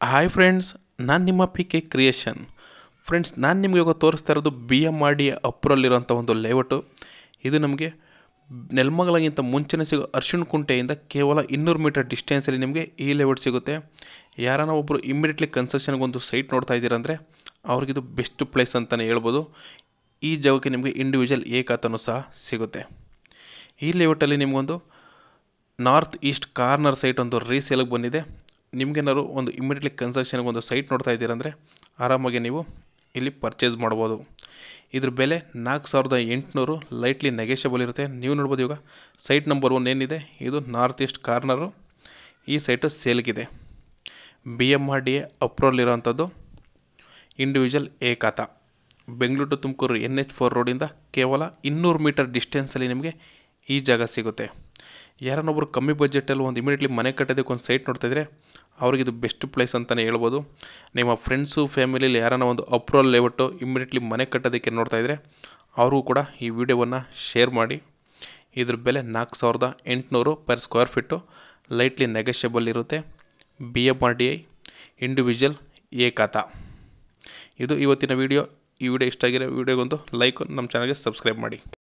hi friends ನಾನು ನಿಮ್ಮ P K creation friends ನಾನು ನಿಮಗೆ ಇವಾಗ ತೋರಿಸ್ತಾ ಇರೋದು ಬಿ ಎಮ್ ಆರ್ ಡಿ ಅಪ್ರಲ್ಲಿರೋಂಥ ಒಂದು ಲೇಔಟು ಇದು ನಮಗೆ ನೆಲಮಂಗಲಗಿಂತ ಮುಂಚೆನೇ ಸಿಗೋ ಅರ್ಶಿಣ ಕುಂಟೆಯಿಂದ ಕೇವಲ ಇನ್ನೂರು ಮೀಟರ್ ಡಿಸ್ಟೆನ್ಸಲ್ಲಿ ನಿಮಗೆ ಈ ಲೇಔಟ್ ಸಿಗುತ್ತೆ ಯಾರನ್ನ ಒಬ್ಬರು ಇಮ್ಮಿಡಿಯೇಟ್ಲಿ ಕನ್ಸ್ಟ್ರಕ್ಷನ್ಗೆ ಒಂದು ಸೈಟ್ ನೋಡ್ತಾ ಇದ್ದೀರಂದರೆ ಅವ್ರಿಗಿದು ಬೆಸ್ಟ್ ಪ್ಲೇಸ್ ಅಂತಲೇ ಹೇಳ್ಬೋದು ಈ ಜಾಗಕ್ಕೆ ನಿಮಗೆ ಇಂಡಿವಿಜುವಲ್ ಎ ಖಾತನೂ ಸಹ ಸಿಗುತ್ತೆ ಈ ಲೇಔಟಲ್ಲಿ ನಿಮಗೊಂದು ನಾರ್ತ್ ಈಸ್ಟ್ ಕಾರ್ನರ್ ಸೈಟ್ ಒಂದು ರೀಸೇಲಿಗೆ ಬಂದಿದೆ ನಿಮಗೇನಾದ್ರು ಒಂದು ಇಮಿಡಿಯೇಟ್ಲಿ ಕನ್ಸ್ಟ್ರಕ್ಷನ್ಗೆ ಒಂದು ಸೈಟ್ ನೋಡ್ತಾ ಇದ್ದೀರಂದರೆ ಆರಾಮಾಗಿ ನೀವು ಇಲ್ಲಿ ಪರ್ಚೇಸ್ ಮಾಡ್ಬೋದು ಇದ್ರ ಬೆಲೆ ನಾಲ್ಕು ಸಾವಿರದ ಎಂಟುನೂರು ಲೈಟ್ಲಿ ನೆಗೆಷಬಲ್ ಇರುತ್ತೆ ನೀವು ನೋಡ್ಬೋದು ಇವಾಗ ಸೈಟ್ ನಂಬರ್ ಒನ್ ಏನಿದೆ ಇದು ನಾರ್ತ್ ಈಸ್ಟ್ ಕಾರ್ನರು ಈ ಸೈಟು ಸೇಲ್ಗಿದೆ B M R D A approval ಇರೋವಂಥದ್ದು individual A khata Bengaluru to Tumakuru N H four ರೋಡಿಂದ ಕೇವಲ ಇನ್ನೂರು ಮೀಟರ್ ಡಿಸ್ಟೆನ್ಸಲ್ಲಿ ನಿಮಗೆ ಈ ಜಾಗ ಸಿಗುತ್ತೆ ಯಾರನ್ನೊಬ್ರು ಕಮ್ಮಿ ಬಜೆಟಲ್ಲಿ ಒಂದು ಇಮಿಡಿಯೇಟ್ಲಿ ಮನೆ ಕಟ್ಟೋದಕ್ಕೆ ಒಂದು ಸೈಟ್ ನೋಡ್ತಾಯಿದ್ರೆ ಅವ್ರಿಗೆ ಇದು ಬೆಸ್ಟ್ ಪ್ಲೇಸ್ ಅಂತಲೇ ಹೇಳ್ಬೋದು ನಿಮ್ಮ ಫ್ರೆಂಡ್ಸು ಫ್ಯಾಮಿಲಿಲಿ ಯಾರನ್ನ ಒಂದು ಅಪ್ರೂವಲ್ ಲೇಔಟು ಇಮಿಡಿಯೇಟ್ಲಿ ಮನೆ ಕಟ್ಟೋದಕ್ಕೆ ನೋಡ್ತಾಯಿದ್ರೆ ಅವ್ರಿಗೂ ಕೂಡ ಈ ವಿಡಿಯೋವನ್ನು ಶೇರ್ ಮಾಡಿ ಇದ್ರ ಬೆಲೆ ನಾಲ್ಕು ಸಾವಿರದ ಎಂಟುನೂರು per square feet lightly negotiable ಇರುತ್ತೆ B M R D I individual A khata ಇದು ಇವತ್ತಿನ ವಿಡಿಯೋ ಈ ವಿಡಿಯೋ ಇಷ್ಟ ಆಗಿರೋ ವಿಡಿಯೋಗೊಂದು ಲೈಕ್ ನಮ್ಮ ಚಾನಲ್ಗೆ ಸಬ್ಸ್ಕ್ರೈಬ್ ಮಾಡಿ